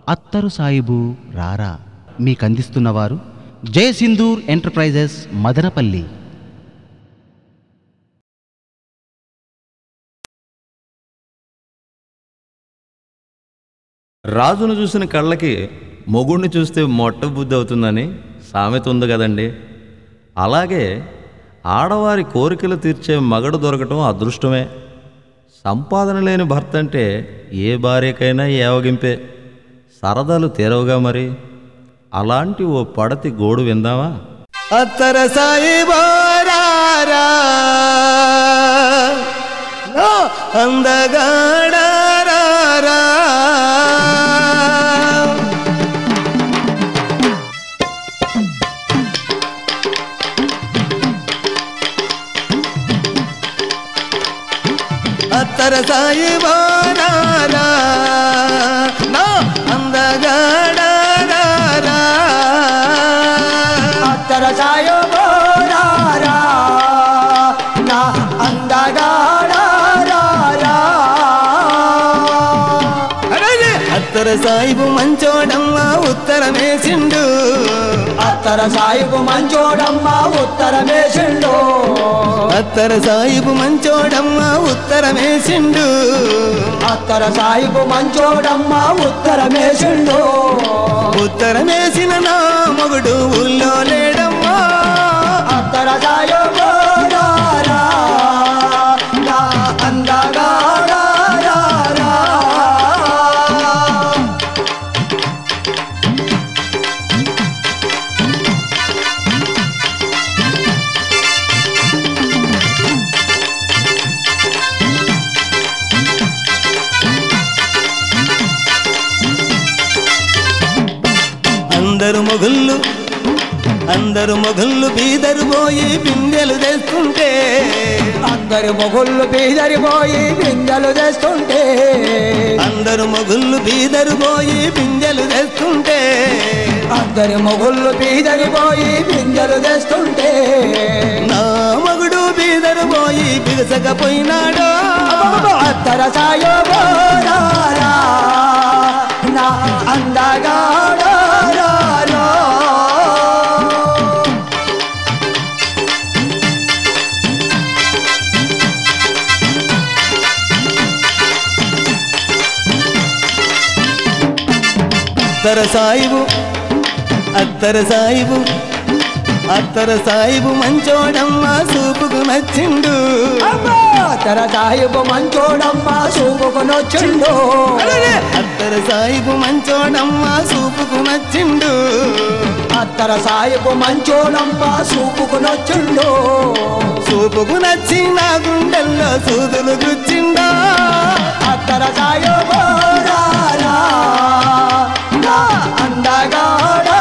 అత్తరు సాయిబు రారా మీకందిస్తున్నవారు జయసింధూర్ ఎంటర్ప్రైజెస్ మదనపల్లి రాజును చూసిన కళ్ళకి మొగుడిని చూస్తే మొట్ట బుద్ధి అవుతుందని సామెత ఉంది కదండి అలాగే ఆడవారి కోరికలు తీర్చే మగడు దొరకటం అదృష్టమే సంపాదన లేని భర్త అంటే ఏ భార్యకైనా ఏవగింపే సరదాలు తీరవుగా మరి అలాంటి ఓ పడతి గోడు విందామా అత్తర సాయి బారారా నా అందగాడారారా అత్తర సాయి బారారా నా అందగాడారారా అత్తర సాయో బోరారా నా అందగాడారా అరే అత్తర సాయిబు మంచోడమ్మ ఉత్తరమేసిండు అత్తర సాయిబు మంచోడమ్మ ఉత్తరమేసిండు అత్తర సాయిబు మంచోడమ్మ ఉత్తరమేసిండు అత్తర సాయిబు మంచోడమ్మ ఉత్తరమేసిండు ఉత్తరమేసిన నా మొగుడు ఊళ్ళో లేడమ్మా అత్తర సాయో బోరారా నా అందగాడారా అందరు మొగుళ్ళు అందరు మొగుళ్ళు బీదరు పోయి బిందెలు తెస్తుంటే అందరి మొగుళ్ళు బీదరిపోయి బిందెలు తెస్తుంటే అందరు మొగుళ్ళు బీదరు పోయి బిందెలు తెస్తుంటే అందరి మొగుళ్ళు బీదరిపోయి బిందెలు తెస్తుంటే నా మగుడు బీదరు పోయి బిగసకపోయినాడో అత్తర సాయో బోరారా నా అందగాడారా అత్తర సాయిబు అత్తర సాయిబు అత్తర సాయిబు మంచోడమ్మ సూపుకు నచ్చిండు అత్తర సాయిబు మంచోడమ్మ చూపుకునొచ్చిండు అత్తర సాయిబు మంచోడమ్మ సూపుకు నచ్చిండు అత్తర సాయిబు మంచోడమ్మ చూపుకునొచ్చిండు సూపుకు నచ్చి నా గుండెల్లో సూదులు గుచ్చిండా అత్తర సాయో బోరారా నా అందగాడారా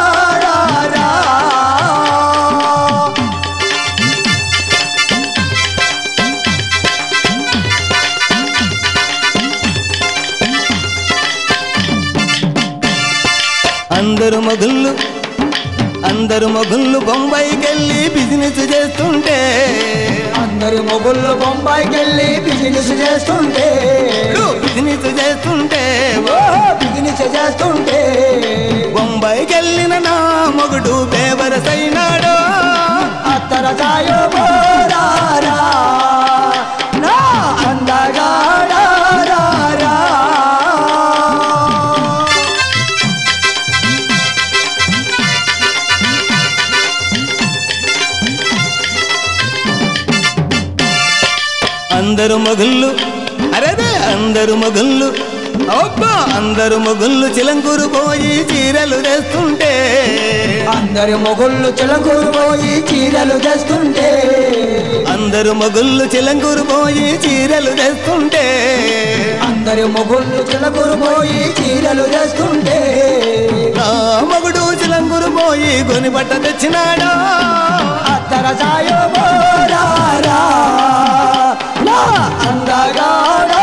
అందరు మొగుళ్ళు అందరు మొగుళ్ళు బొంబాయికెళ్ళి బిజినెస్ చేస్తుంటే అందరి మొగుళ్ళు బొంబాయికి వెళ్ళి బిజినెస్ చేస్తుంటే బిజినెస్ చేస్తుంటే ఓ బిజినెస్ చేస్తుంటే బొంబాయికెళ్ళిన నా మొగుడు బేవరసైనాడో అత్తర సాయో బోరారా నా అందగాడారా అందరు మొగుళ్ళు అరేదే అందరు మొగుళ్ళు అబ్బా అందరు మొగుళ్ళు చిలంకూరు పోయి చీరలు తెస్తుంటే అందరి మొగుళ్ళు చిలకూరు పోయి చీరలు తెస్తుంటే అందరు మొగుళ్ళు చిలంకూరు పోయి చీరలు తెస్తుంటే అందరి మొగుళ్ళు చిలకూరు పోయి చీరలు తెస్తుంటే నా మొగుడు చిలంకూరు పోయి కొని బట్ట తెచ్చినాడో అత్తర సాయో బోరారా నా అందగాడారా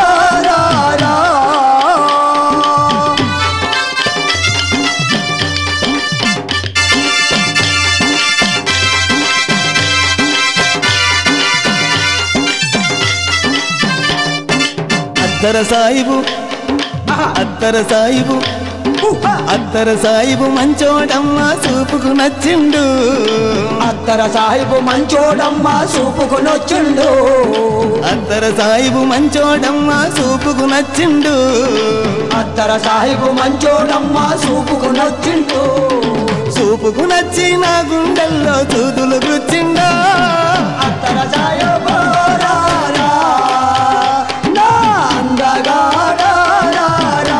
అత్తర సాయిబు అత్తర సాయిబు అత్తర సాయిబు మంచోడమ్మ చూపుకు నచ్చిండు అత్తర సాహిబు మంచోడమ్మ చూపుకునొచ్చుండు అత్తర సాయిబు మంచోడమ్మ చూపుకు నచ్చిండు అత్తర సాహిబు మంచోడమ్మ చూపుకునొచ్చిండు చూపుకు నచ్చి నా గుండెల్లో చూదులు గుచ్చిండా అత్తర సాయబు రారా, నా అందగాడా రారా.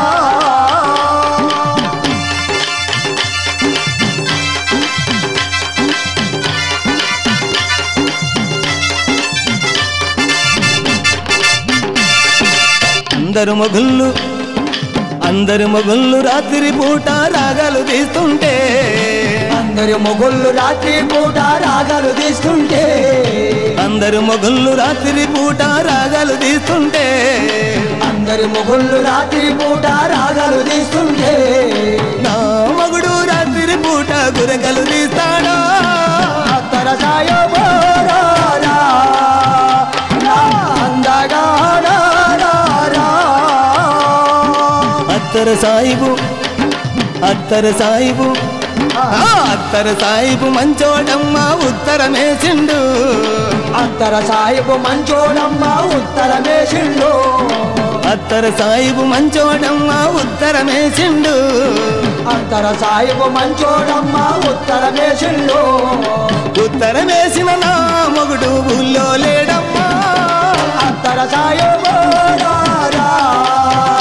అందరు మొగుళ్ళు అందరు మొగుళ్ళు రాత్రి పూట రాగాలు తీస్తుంటే అందరి మొగుళ్ళు రాత్రి పూట రాగాలు తీస్తుంటే అందరు మొగుళ్ళు రాత్రి పూట రాగాలు తీస్తుంటే అందరి మొగుళ్ళు రాత్రి పూట రాగాలు తీస్తుంటే నా మగుడు రాత్రి పూట గురగలు తీస్తాడా అత్తర సాయబు రారా, నా అందగాడా రారా. అత్తర సాయిబు అత్తర సాయిబు ఆ, అత్తర సాయిబు మంచోడమ్మ ఉత్తరమేసిండు అత్తర సాయిబు మంచోడమ్మ ఉత్తరమేసిండు అత్తర సాయిబు మంచోడమ్మ ఉత్తరమేసిండు అత్తర సాయిబు మంచోడమ్మ ఉత్తరమేసిండు ఉత్తరమేసిన నా మొగుడు ఊళ్ళో లేడమ్మా అత్తర సాయిబు రారా,